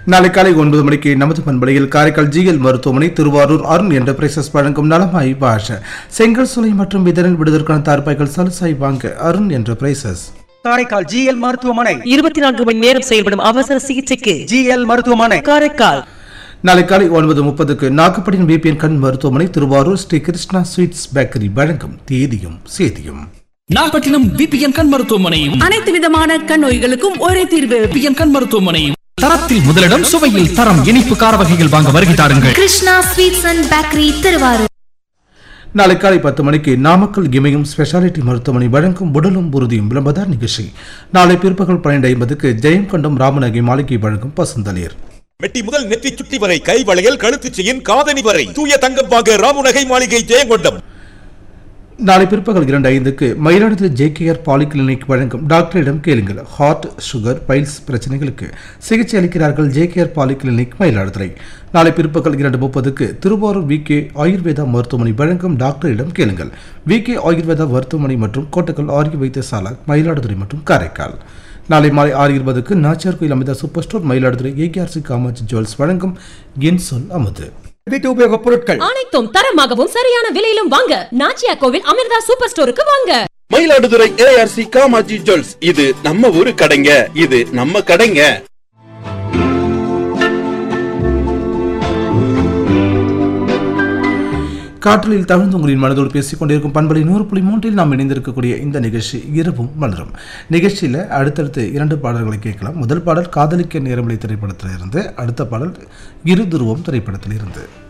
நாளை காலை ஒன்பது மணிக்கு நமது பண்பலையில் காரைக்கால் ஜிஎல் மருத்துவமனை திருவாரூர் அருண் என்ற பிரைசஸ் வழங்கும் நலமாய் பாஷ செங்கல் சுலை மற்றும் விதரன் விடுதற்கான தார்பாய்கள் சலுசாய் வாங்க அருண் என்ற பிரைசஸ் காரைக்கால் ஜிஎல் மருத்துவமனை இருபத்தி நான்கு மணி நேரம் செயல்படும் அவசர சிகிச்சைக்கு ஜிஎல் மருத்துவமனை காரைக்கால் நாளை காலை ஒன்பது முப்பதுக்கு நாகப்பட்டினம் பிபிஎன் கண் மருத்துவமனை திருவாரூர் ஸ்ரீ கிருஷ்ணா ஸ்வீட்ஸ் பேக்கரி வழங்கும் தேதியும் சேதியும் நாகப்பட்டினம் பிபிஎன் கண் மருத்துவமனையும் அனைத்து விதமான கண் நோய்களுக்கும் ஒரே தீர்வு பிபிஎன் கண் மருத்துவமனையும் தரத்தில் முதலிடம் சுவையில் தரம் இனிப்பு கார வகைகள் வாங்க வருகை தாருங்கள் Krishna sweets and bakery Thiruvarur நாளை காலை பத்து மணிக்கு நாமக்கல் இமயம் ஸ்பெஷாலிட்டி மருத்துவமனை வழங்கும் உடலும் உறுதியும் விளம்பர நிகழ்ச்சி நாளை பிற்பகல் பன்னெண்டு ஐம்பதுக்கு ஜெயங்கொண்டம் ராமநகை மாளிகை வழங்கும் பசுந்தளிர் மெட்டி முதல் நெற்றி சுட்டி வரை கை வளையல் கழுத்து செயின் காதணி வரை தூய தங்கம் வாங்க ராமுநகை மாளிகை ஜெயங்கொண்டம் நாளை பிற்பகல் இரண்டு ஐந்துக்கு மயிலாடுதுறை ஜேகேஆர் பாலிகிளினிக் வழங்கும் டாக்டரிடம் கேளுங்கள் ஹார்ட் சுகர் பைல்ஸ் பிரச்சனைகளுக்கு சிகிச்சை அளிக்கிறார்கள் ஜேகேஆர் பாலிகிளினிக் மயிலாடுதுறை நாளை பிற்பகல் இரண்டு முப்பதுக்கு திருவாரூர் வி கே ஆயுர்வேதா மருத்துவமனை வழங்கும் டாக்டரிடம் கேளுங்கள் வி கே ஆயுர்வேதா மருத்துவமனை மற்றும் கோட்டக்கல் ஆரிய வைத்தியசாலா மயிலாடுதுறை மற்றும் காரைக்கால் நாளை மாலை ஆறு இருபதுக்கு நாச்சியார் கோயில் அமைந்த super store Mayiladuthurai AKRC Kamatchi jewels வழங்கும் என் சொல் அமுது வீட்டு உபயோகப் பொருட்கள் அனைத்தும் தரமாகவும் சரியான விலையிலும் வாங்க நாச்சியா கோவில் அமிர்தா சூப்பர் ஸ்டோருக்கு வாங்க மயிலாடுதுறை ஏஆர்சி காமாஜி ஜுவல்ஸ் இது நம்ம ஊரு கடைங்க இது நம்ம கடைங்க காற்றலில் தவிர்த்து உங்களின் மனதோடு பேசிக் கொண்டிருக்கும் பண்பலை நூறு புள்ளி மூன்றில் நாம் இணைந்திருக்கக்கூடிய இந்த நிகழ்ச்சி இரவும் மலரும் நிகழ்ச்சியில் அடுத்தடுத்து இரண்டு பாடல்களை கேட்கலாம் முதல் பாடல் காதலிக்க நேரமில்லை திரைப்படத்திலிருந்து அடுத்த பாடல் இரு துருவம் திரைப்படத்திலிருந்து